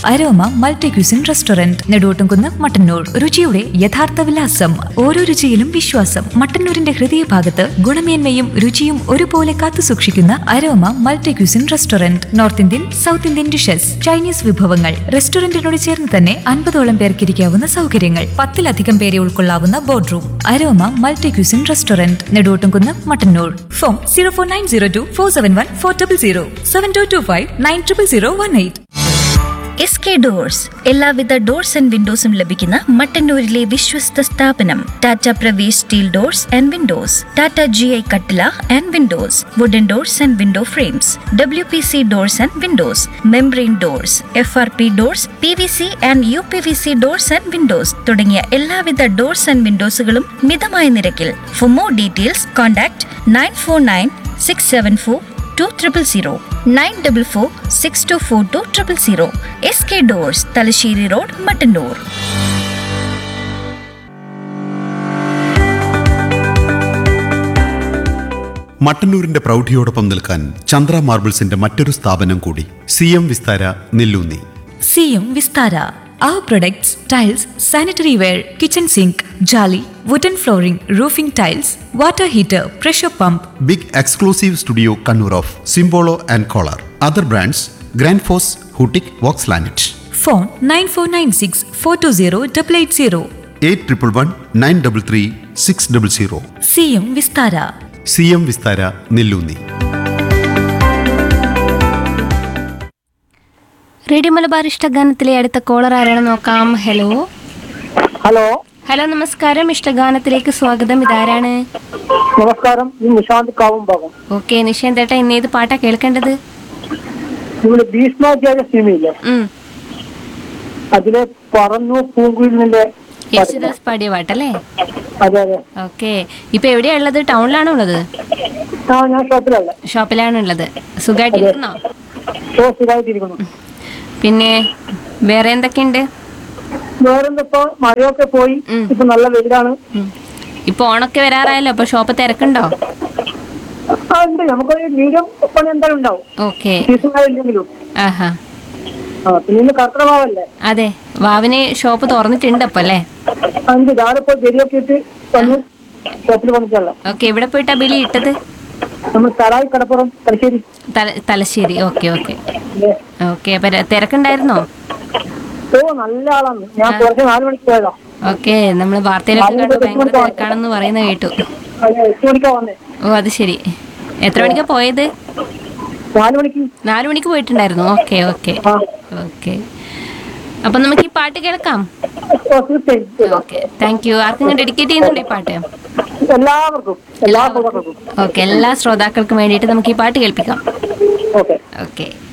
Aroma multi cuisine restaurant Neduvottumkunnu Mattannur രുചിയുടെ യഥാർത്ഥ വിലാസം ഓരോ രുചിയിലും വിശ്വാസം മട്ടന്നൂരിന്റെ ഹൃദയഭാഗത്ത് ഗുണമേന്മയും രുചിയും ഒരുപോലെ കാത്തു സൂക്ഷിക്കുന്ന Aroma multi cuisine restaurant north Indian south Indian dishes Chinese വിഭവങ്ങൾ റെസ്റ്റോറന്റിനോട് ചേർന്ന് തന്നെ അൻപതോളം പേർക്ക് ഇരിക്കാവുന്ന സൗകര്യങ്ങൾ പത്തിലധികം പേരെ ഉൾക്കൊള്ളാവുന്ന board room Aroma multi cuisine restaurant Neduvottumkunnu Mattannur phone zero four nine zero two four seven one four double zero seven two two five nine triple zero one eight S K doors എല്ലാവിധ ഡോർസ് ആൻഡ് വിൻഡോസും ലഭിക്കുന്ന മട്ടന്നൂരിലെ വിശ്വസ്ത സ്ഥാപനം Tata Pravesh steel doors and windows Tata G I കട്ടില and windows wooden doors and window frames W P C doors and windows membrane doors F R P doors P V C and U P V C doors and windows തുടങ്ങിയ എല്ലാവിധ doors and വിൻഡോസുകളും മിതമായ നിരക്കിൽ for more details contact nine four nine six seven four two triple zero nine double four six two four two triple zero S K doors Thalassery road Mattannur മട്ടന്നൂരിന്റെ പ്രൗഢിയോടൊപ്പം നിൽക്കാൻ ചന്ദ്ര മാർബിൾസിന്റെ മറ്റൊരു സ്ഥാപനം കൂടി C M Vistara Nelloonni C M Vistara our products tiles sanitary wear kitchen sink ജാലി wooden flooring roofing tiles water heater pressure pump big exclusive studio Kannur of Simbolo and Kohler other brands grand Foss ഹൂട്ടിക് Vox ലാനറ്റ് phone nine four nine six four two zero double eight zero eight triple one nine double three six double zero C M Vistara C M Vistara Nelloonni radio Malabar ഇഷ്ടഗാനത്തിലെ അടുത്ത caller ആരാണ് നോക്കാം hello hello hello നമസ്കാരം ഇഷ്ടഗാനത്തിലേക്ക് സ്വാഗതം ഇതാരാണ് നമസ്കാരം ഈ നിശാന്ത് കാവുംഭാഗം ഓക്കെ നിഷേന്തേട്ട ഇന്ന് ഏത് പാട്ടാ കേൾക്കേണ്ടത് നിങ്ങളുടെ ഭീഷ്മാചാര്യ സിനിമയില്ലേ ഉം. അതിലെ പറന്നു പൂങ്കുയിലിന്റെ യേശുദാസ് പാടിയ പാട്ടല്ലേ അതെ അതെ ഓക്കെ ഇപ്പൊ എവിടെയാ ഉള്ളത് ടൗണിലാണോ ഉള്ളത് ആ ഞാൻ ഷോപ്പിലല്ല ഷോപ്പിലാണ് ഉള്ളത് സുഖമായിട്ടിരിക്കുന്നോ ഷോ സ്ഥിരമായിട്ടിരിക്കുന്നു പിന്നെ വേറെ എന്തൊക്കെയുണ്ട് വേറെന്തിപ്പോ മഴയൊക്കെ പോയി ഉം. ഇപ്പൊ നല്ല വെയിലാണ് ഉം. ഇപ്പൊ ഓണൊക്കെ വരാറായല്ലോ അപ്പൊ ഷോപ്പ് തിരക്കുണ്ടോ ആ ഉണ്ട് നമുക്ക് മീഡിയം പണി എന്തായാലും ഉണ്ടാവും ഓക്കെ സീസൺ ആയില്ലെങ്കിലും ആഹാ ആ പിന്നെ ഇന്ന് കർക്കിടമാവല്ലേ അതെ വാവിന് ഷോപ്പ് തുറന്നിട്ടുണ്ട് അപ്പൊ അല്ലേ അഞ്ച് രാവിലെ പോയി ഗരിയൊക്കെ ഇട്ട് വന്ന് ഷോപ്പിൽ വന്നിട്ടല്ല ഓക്കെ എവിടെ പോയിട്ടാ ബിലി ഇട്ടത് നമ്മൾ തറായി കടപ്പുറം തലശ്ശേരി തല- തലശ്ശേരി ഓക്കെ ഓക്കെ അതെ. ഓക്കെ അപ്പൊ ര- തിരക്കുണ്ടായിരുന്നോ ഓ നല്ല ആളാണ് ഞാൻ കുറച്ച് നാല് മണിക്ക് പോയതാ ഓക്കെ നമ്മൾ വാർത്തയിലൊക്കെ കണ്ടു ഭയങ്കര തിരക്കാണെന്ന് പറയുന്ന കേട്ടു അതെ എട്ട് മണിക്കാ വന്നേ ഓ അത് ശരി എത്ര മണിക്കാ പോയത് നാല് മണിക്ക് നാലു മണിക്ക് പോയിട്ടുണ്ടായിരുന്നു ഓക്കെ ഓക്കെ ആ ഓക്കെ അപ്പൊ നമുക്ക് ഈ പാട്ട് കേൾക്കാം ഓ, തീർച്ചയായും ഓക്കെ താങ്ക് യു ആർക്കും ഡെഡിക്കേറ്റ് ചെയ്യുന്നുണ്ട് ഈ പാട്ട് എല്ലാവർക്കും എല്ലാ ശ്രോതാക്കൾക്കും ഓക്കെ എല്ലാ ശ്രോതാക്കൾക്കും വേണ്ടിയിട്ട് നമുക്ക് ഈ പാട്ട് കേൾപ്പിക്കാം ഓക്കെ ഓക്കെ